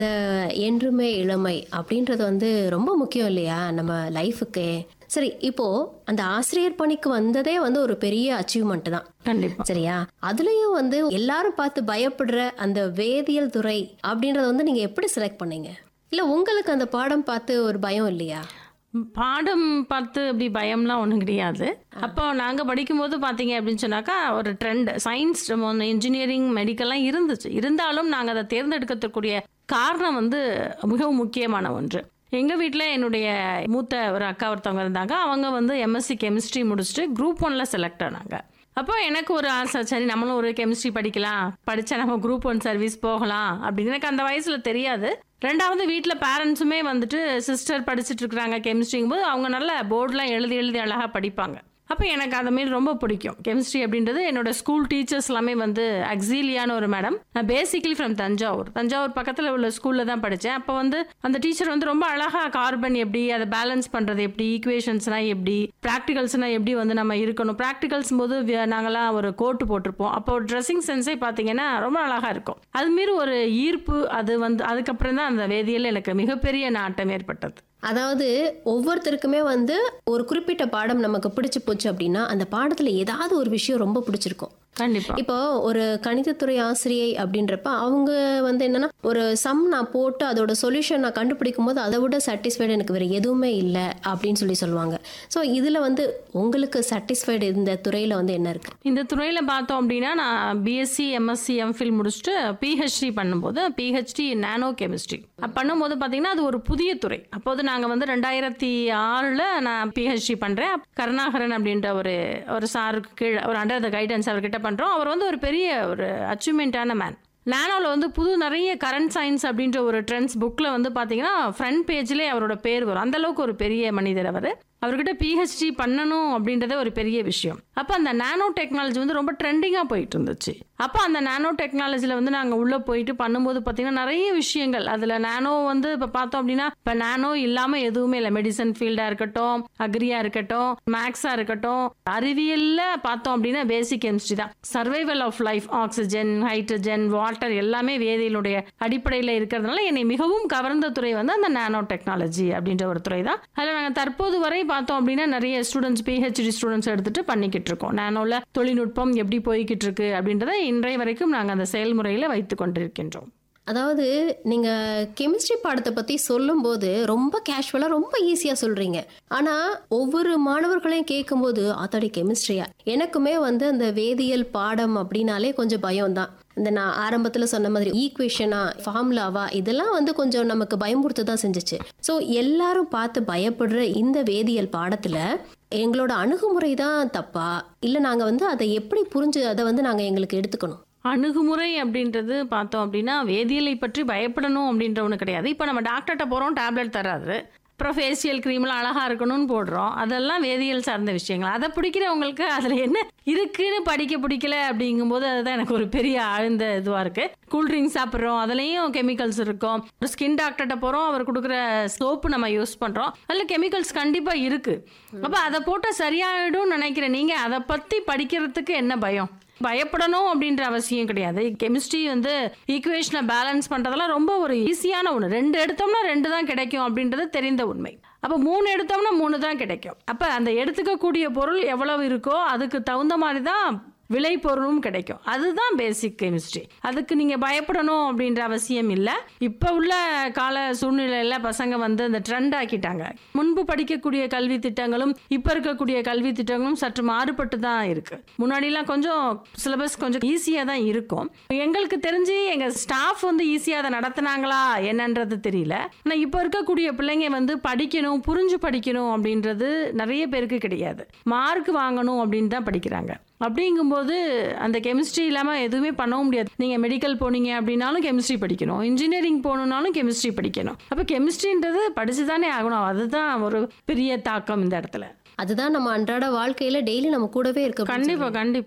என்றுமே இளமை அப்படின்றது வந்து ரொம்ப முக்கியம் இல்லையா நம்ம லைஃபுக்கு சரி இப்போ அந்த ஆசிரியர் பணிக்கு வந்ததே வந்து ஒரு பெரிய அச்சீவ்மெண்ட் தான் கண்டிப்பா சரியா அதுலயும் வந்து எல்லாரும் பார்த்து பயப்படுற அந்த வேதியியல் துறை அப்படின்றத வந்து நீங்க எப்படி செலக்ட் பண்ணீங்க இல்ல உங்களுக்கு அந்த பாடம் பார்த்து ஒரு பயம் இல்லையா பாடம் பார்த்து அப்படி பயம்லாம் ஒன்றும் கிடையாது அப்போ நாங்கள் படிக்கும்போது பார்த்தீங்க அப்படின்னு சொன்னாக்கா ஒரு ட்ரெண்ட் சயின்ஸ் இன்ஜினியரிங் மெடிக்கல்லாம் இருந்துச்சு இருந்தாலும் நாங்கள் அதை தேர்ந்தெடுக்கக்கூடிய காரணம் வந்து மிகவும் முக்கியமான ஒன்று எங்கள் வீட்டில் என்னுடைய மூத்த ஒரு அக்கா ஒருத்தவங்க இருந்தாங்க அவங்க வந்து எம்எஸ்சி கெமிஸ்ட்ரி முடிச்சுட்டு குரூப் ஒன்ல செலக்ட் ஆனாங்க அப்போ எனக்கு ஒரு ஆசை சரி நம்மளும் ஒரு கெமிஸ்ட்ரி படிக்கலாம் படித்தா நம்ம குரூப் ஒன் சர்வீஸ் போகலாம் அப்படின்னு எனக்கு அந்த வயசில் தெரியாது ரெண்டாவது வீட்டில் பேரண்ட்ஸுமே வந்துட்டு சிஸ்டர் படிச்சுட்டு இருக்கிறாங்க கெமிஸ்ட்ரிங்கும் போது அவங்க நல்ல போர்டெலாம் எழுதி எழுதி அழகாக படிப்பாங்க அப்போ எனக்கு அதை மாரி ரொம்ப பிடிக்கும் கெமிஸ்ட்ரி அப்படின்றது என்னோட ஸ்கூல் டீச்சர்ஸ் எல்லாமே வந்து அக்ஸீலியான ஒரு மேடம் நான் பேசிக்கலி ஃப்ரம் தஞ்சாவூர் தஞ்சாவூர் பக்கத்தில் உள்ள ஸ்கூலில் தான் படித்தேன் அப்போ வந்து அந்த டீச்சர் வந்து ரொம்ப அழகாக கார்பன் எப்படி அதை பேலன்ஸ் பண்ணுறது எப்படி ஈக்குவேஷன்ஸ்னால் எப்படி ப்ராக்டிகல்ஸ்னால் எப்படி வந்து நம்ம இருக்கணும் ப்ராக்டிகல்ஸ் போது வி- நாங்களாம் ஒரு கோட்டு போட்டிருப்போம் அப்போ ட்ரெஸ்ஸிங் சென்ஸே பார்த்தீங்கன்னா ரொம்ப அழகாக இருக்கும் அது மாரி ஒரு ஈர்ப்பு அது வந்து அதுக்கப்புறம் தான் அந்த வேதியியல் எனக்கு மிகப்பெரிய நாட்டம் ஏற்பட்டது அதாவது ஒவ்வொருத்தருக்குமே வந்து ஒரு குறிப்பிட்ட பாடம் நமக்கு பிடிச்சு போச்சு அப்படின்னா அந்த பாடத்துல ஏதாவது ஒரு விஷயம் ரொம்ப பிடிச்சிருக்கும் கண்டிப்பா இப்போ ஒரு கணிதத்துறை ஆசிரியை அப்படின்றப்ப அவங்க வந்து என்னன்னா ஒரு சம் நான் போட்டு அதோட சொல்யூஷன் நான் கண்டுபிடிக்கும் போது அதை விட சாட்டிஸ்ஃபைடு எனக்கு வேற எதுவுமே இல்லை அப்படின்னு சொல்லி சொல்லுவாங்க ஸோ இதுல வந்து உங்களுக்கு சாட்டிஸ்ஃபைடு இந்த துறையில வந்து என்ன இருக்கு இந்த துறையில் பார்த்தோம் அப்படின்னா நான் பிஎஸ்சி எம்எஸ்சி எம்ஃபில் முடிச்சுட்டு பிஹெச்டி பண்ணும்போது பிஹெச்டி நானோ கெமிஸ்ட்ரி பண்ணும்போது பார்த்தீங்கன்னா அது ஒரு புதிய துறை அப்போது நாங்கள் வந்து ரெண்டாயிரத்தி ஆறில் நான் பிஹெச்டி பண்ணுறேன் கருணாகரன் அப்படின்ற ஒரு ஒரு சாருக்கு கீழே ஒரு அண்டர் த கைடன்ஸ் அவர்கிட்ட பண்ணுறோம் அவர் வந்து ஒரு பெரிய ஒரு அச்சீவ்மெண்ட்டான மேன் நானோவில் வந்து புது நிறைய கரண்ட் சயின்ஸ் அப்படின்ற ஒரு ட்ரெண்ட்ஸ் புக்கில் வந்து பார்த்தீங்கன்னா ஃப்ரண்ட் பேஜ்லேயே அவரோட பேர் வரும் அந்த அளவுக்கு ஒரு பெரிய மனிதர் அவர் அவர்கிட்ட பிஹெச்டி பண்ணணும் அப்படின்றதே ஒரு பெரிய விஷயம் அப்போ அந்த நானோ டெக்னாலஜி வந்து ரொம்ப ட்ரெண்டிங்காக போயிட்டு இருந்துச்சு அப்போ அந்த நானோ டெக்னாலஜியில் வந்து நாங்கள் உள்ளே போயிட்டு பண்ணும்போது பார்த்தீங்கன்னா நிறைய விஷயங்கள் அதில் நானோ வந்து இப்போ பார்த்தோம் அப்படின்னா இப்போ நானோ இல்லாமல் எதுவுமே இல்லை மெடிசன் ஃபீல்டாக இருக்கட்டும் அக்ரியாக இருக்கட்டும் மேக்ஸாக இருக்கட்டும் அறிவியலில் பார்த்தோம் அப்படின்னா பேசிக் கெமிஸ்ட்ரி தான் survival of life oxygen hydrogen water எல்லாமே வேதியினுடைய அடிப்படையில் இருக்கிறதுனால என்னை மிகவும் கவர்ந்த துறை வந்து அந்த நானோ டெக்னாலஜி அப்படின்ற ஒரு துறை தான் அதில் நாங்கள் தற்போது வரை பார்த்தோம் அப்படின்னா நிறைய ஸ்டூடெண்ட்ஸ் பிஹெச்டி ஸ்டூடெண்ட்ஸ் எடுத்துட்டு பண்ணிக்கிட்டு இருக்கோம் நானோல தொழில்நுட்பம் எப்படி போய்கிட்டு இருக்கு அப்படின்றத இன்றைய வரைக்கும் நாங்கள் அந்த செயல்முறையில் வைத்து கொண்டிருக்கின்றோம் அதாவது நீங்க கெமிஸ்ட்ரி பாடத்தை பத்தி சொல்லும்போது ரொம்ப கேஷுவலா ரொம்ப ஈஸியா சொல்றீங்க ஆனா ஒவ்வொரு மாணவர்களையும் கேட்கும்போது ஆத்தாடி கெமிஸ்ட்ரியா எனக்குமே வந்து அந்த வேதியியல் பாடம் அப்படின்னாலே கொஞ்சம் பயம் தான் இந்த நான் ஆரம்பத்துல சொன்ன மாதிரி ஈக்குவேஷனா ஃபார்முலாவா இதெல்லாம் வந்து கொஞ்சம் நமக்கு பயமுறுத்த தான் செஞ்சுச்சு ஸோ எல்லாரும் பார்த்து பயப்படுற இந்த வேதியியல் பாடத்துல எங்களோட அணுகுமுறை தான் தப்பா இல்ல நாங்க வந்து அதை எப்படி புரிஞ்சு அதை வந்து நாங்க எங்களுக்கு எடுத்துக்கணும் அணுகுமுறை அப்படின்றது பார்த்தோம் அப்படின்னா வேதியியலை பற்றி பயப்படணும் அப்படின்ற ஒன்று கிடையாது இப்போ நம்ம டாக்டர்கிட்ட போகிறோம் டேப்லெட் தராது அப்புறம் ஃபேஷியல் க்ரீம்லாம் அழகாக இருக்கணும்னு போடுறோம் அதெல்லாம் வேதியியல் சார்ந்த விஷயங்கள் அதை பிடிக்கிறவங்களுக்கு அதில் என்ன இருக்குன்னு படிக்க பிடிக்கல அப்படிங்கும்போது அதுதான் எனக்கு ஒரு பெரிய ஆழ்ந்த இதுவாக இருக்குது கூல்ட்ரிங்க்ஸ் சாப்பிட்றோம் அதுலேயும் கெமிக்கல்ஸ் இருக்கும் ஒரு ஸ்கின் டாக்டர்கிட்ட போகிறோம் அவர் கொடுக்குற சோப்பு நம்ம யூஸ் பண்ணுறோம் அதில் கெமிக்கல்ஸ் கண்டிப்பாக இருக்குது அப்போ அதை போட்டால் சரியாயிடும்னு நினைக்கிறேன் நீங்கள் அதை பற்றி படிக்கிறதுக்கு என்ன பயம் பயப்படணும் அப்படின்ற அவசியம் கிடையாது கெமிஸ்ட்ரி வந்து ஈக்குவேஷனை பேலன்ஸ் பண்றதெல்லாம் ரொம்ப ஒரு ஈஸியான ஒன்று ரெண்டு எடுத்தோம்னா ரெண்டு தான் கிடைக்கும் அப்படின்றது தெரிந்த உண்மை அப்போ மூணு எடுத்தோம்னா மூணு தான் கிடைக்கும் அப்போ அந்த எடுத்துக்கக்கூடிய பொருள் எவ்வளவு இருக்கோ அதுக்கு தகுந்த மாதிரி தான் விலை பொருளும் கிடைக்கும் அதுதான் பேசிக் கெமிஸ்ட்ரி அதுக்கு நீங்க பயப்படணும் அப்படின்ற அவசியம் இல்லை இப்போ உள்ள கால சூழ்நிலையில பசங்க வந்து அந்த ட்ரெண்ட் ஆக்கிட்டாங்க முன்பு படிக்கக்கூடிய கல்வி திட்டங்களும் இப்போ இருக்கக்கூடிய கல்வி திட்டங்களும் சற்று மாறுபட்டு தான் இருக்கு முன்னாடிலாம் கொஞ்சம் சிலபஸ் கொஞ்சம் ஈஸியாக தான் இருக்கும் எங்களுக்கு தெரிஞ்சு எங்க ஸ்டாஃப் வந்து ஈஸியாக அதை நடத்துனாங்களா என்னன்றது தெரியல ஆனால் இப்போ இருக்கக்கூடிய பிள்ளைங்க வந்து படிக்கணும் புரிஞ்சு படிக்கணும் அப்படின்றது நிறைய பேருக்கு கிடையாது மார்க் வாங்கணும் அப்படின்னு தான் படிக்கிறாங்க அப்படிங்கும்போது அந்த கெமிஸ்ட்ரி இல்லாமல் எதுவுமே பண்ணவும் முடியாது நீங்கள் மெடிக்கல் போனீங்க அப்படின்னாலும் கெமிஸ்ட்ரி படிக்கணும் இன்ஜினியரிங் போகணுன்னாலும் கெமிஸ்ட்ரி படிக்கணும் அப்போ கெமிஸ்ட்ரின்றது படிச்சு தானே ஆகணும் அதுதான் ஒரு பெரிய தாக்கம் இந்த இடத்துல அதுதான் நம்ம அன்றாட வாழ்க்கையில டெய்லி நம்ம கூடவே இருக்க கண்டிப்பா கண்டிப்பா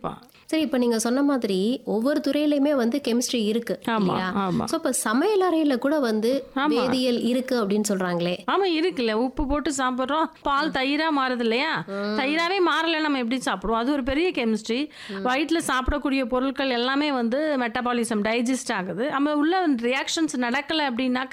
சரி இப்போ நீங்க சொன்ன மாதிரி ஒவ்வொரு துறையிலையுமே வந்து கெமிஸ்ட்ரி இருக்கு ஆமா இல்லையா ஆமா ஸோ இப்போ சமையல் அறையில கூட வந்து ஆமா. வேதியியல் இருக்கு அப்படின்னு சொல்றாங்களே ஆமா இருக்குல்ல உப்பு போட்டு சாப்பிட்றோம் பால் தயிரா மாறுது இல்லையா தயிராவே மாறல நம்ம எப்படி சாப்பிடுவோம் அது ஒரு பெரிய கெமிஸ்ட்ரி வயிற்றுல சாப்பிடக்கூடிய பொருட்கள் எல்லாமே வந்து மெட்டபாலிசம் டைஜஸ்ட் ஆகுது நம்ம உள்ள ரியாக்ஷன்ஸ் நடக்கல அப்படின்னா